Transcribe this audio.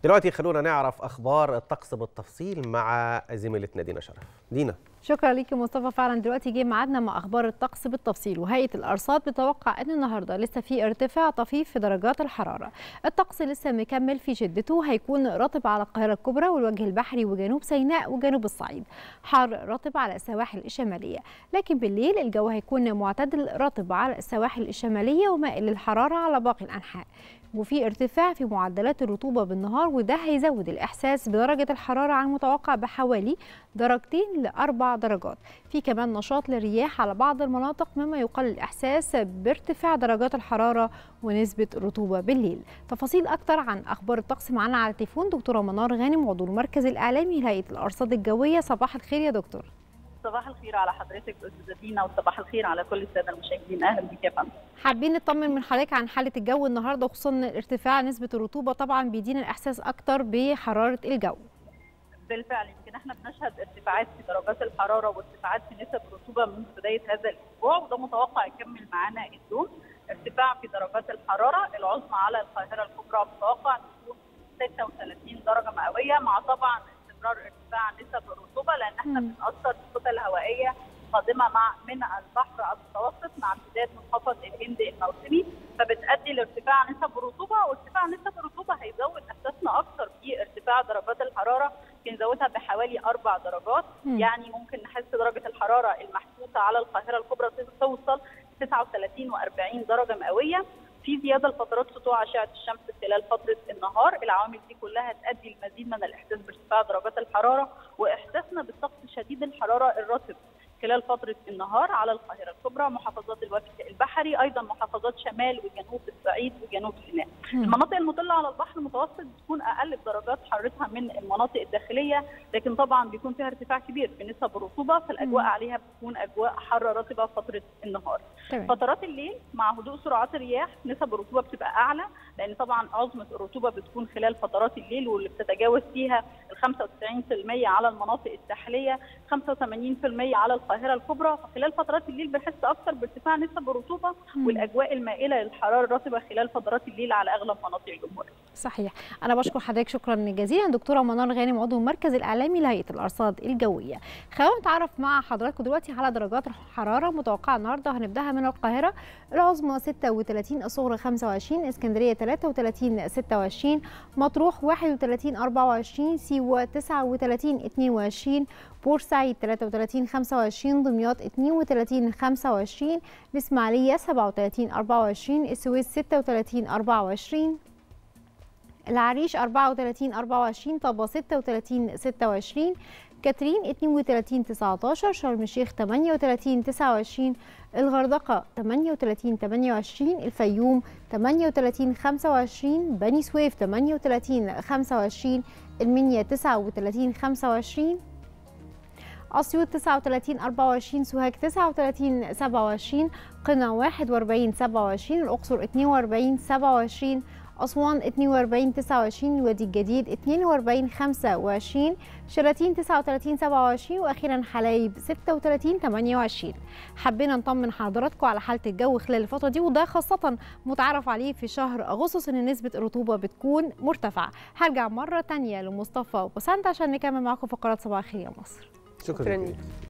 دلوقتي خلونا نعرف اخبار الطقس بالتفصيل مع زميلتنا دينا شرف دينا شكرا ليكي مصطفى فعلا دلوقتي جه ميعادنا مع اخبار الطقس بالتفصيل وهيئه الارصاد بتوقع ان النهارده لسه في ارتفاع طفيف في درجات الحراره الطقس لسه مكمل في شدته هيكون رطب على القاهره الكبرى والوجه البحري وجنوب سيناء وجنوب الصعيد حار رطب على السواحل الشماليه لكن بالليل الجو هيكون معتدل رطب على السواحل الشماليه ومائل للحراره على باقي الانحاء وفي ارتفاع في معدلات الرطوبة بالنهار وده هيزود الإحساس بدرجة الحرارة عن المتوقع بحوالي درجتين لأربع درجات في كمان نشاط للرياح على بعض المناطق مما يقلل الإحساس بارتفاع درجات الحرارة ونسبة الرطوبة بالليل تفاصيل أكتر عن أخبار الطقس معنا على التليفون دكتورة منار غانم عضو المركز الإعلامي لهيئة الأرصاد الجوية صباح الخير يا دكتور صباح الخير على حضرتك استاذه دينا وصباح الخير على كل الساده المشاهدين اهلا بك يا فندم حابين نطمن من حضرتك عن حاله الجو النهارده وخصوصا ارتفاع نسبه الرطوبه طبعا بيدينا الاحساس اكتر بحراره الجو بالفعل يمكن احنا بنشهد ارتفاعات في درجات الحراره وارتفاعات في نسب الرطوبه منذ بدايه هذا الاسبوع وده متوقع يكمل معانا اليوم ارتفاع في درجات الحراره العظمى على القاهره الكبرى متوقع تكون 36 درجه مئويه مع طبعا استمرار ارتفاع نسب الرطوبه لان احنا بنأثر بكتل هوائيه قادمه مع من البحر المتوسط مع امتداد منخفض الهند الموسمي فبتؤدي لارتفاع نسب الرطوبه وارتفاع نسب الرطوبه هيزود احساسنا اكثر في ارتفاع درجات الحراره يمكن نزودها بحوالي اربع درجات م. يعني ممكن نحس درجه الحراره المحسوسه على القاهره الكبرى توصل 39 و40 درجه مئويه في زياده لفترات سطوع اشعه الشمس خلال فتره النهار، العوامل دي كلها تؤدي لمزيد من الاحساس بارتفاع درجات الحراره واحساسنا بالطقس شديد الحراره الرطب خلال فتره النهار على القاهره الكبرى، محافظات الوجه البحري، ايضا محافظات شمال وجنوب الصعيد وجنوب سيناء. المناطق المطله على البحر المتوسط بتكون اقل بدرجات حرارتها من المناطق الداخليه، لكن طبعا بيكون فيها ارتفاع كبير في نسب الرطوبه، فالاجواء عليها بتكون اجواء حاره رطبه فتره النهار. طبعا. فترات الليل مع هدوء سرعات الرياح نسب الرطوبه بتبقى اعلى لان طبعا عظمه الرطوبه بتكون خلال فترات الليل واللي بتتجاوز فيها ال 95% على المناطق الساحليه 85% على القاهره الكبرى فخلال فترات الليل بنحس اكثر بارتفاع نسب الرطوبه والاجواء المائله للحراره الرطبه خلال فترات الليل على اغلب مناطق الجمهوريه. صحيح انا بشكر حضرتك شكرا جزيلا دكتوره منار غانم عضو المركز الاعلامي لهيئه الارصاد الجويه. خلونا نتعرف مع حضراتكم دلوقتي على درجات الحراره متوقعه النهارده هنبداها من القاهره العظمى 36 الصغرى 25 اسكندريه 33 26 مطروح 31 24 سيوه 39 22 بورسعيد 33 25 دمياط 32 25 الاسماعيليه 37 24 السويس 36 24 العريش 34 24 طابة 36 26 كاترين 32 19 شرم الشيخ 38 29 الغردقة 38 28 الفيوم 38 25 بني سويف 38 25 المنيا 39 25 أسيوط 39 24 سوهاج 39 27 قنا 41 27 الأقصر 42 27 أسوان 42 29 وادي الجديد 42 25 شلاتين 39 27 وأخيرا حلايب 36 28 حبينا نطمن حضراتكم على حالة الجو خلال الفترة دي وده خاصة متعرف عليه في شهر أغسطس إن نسبة الرطوبة بتكون مرتفعة هرجع مرة تانية لمصطفى وبسنت عشان نكمل معاكم فقرات صباح الخير يا مصر شكرا, شكرا.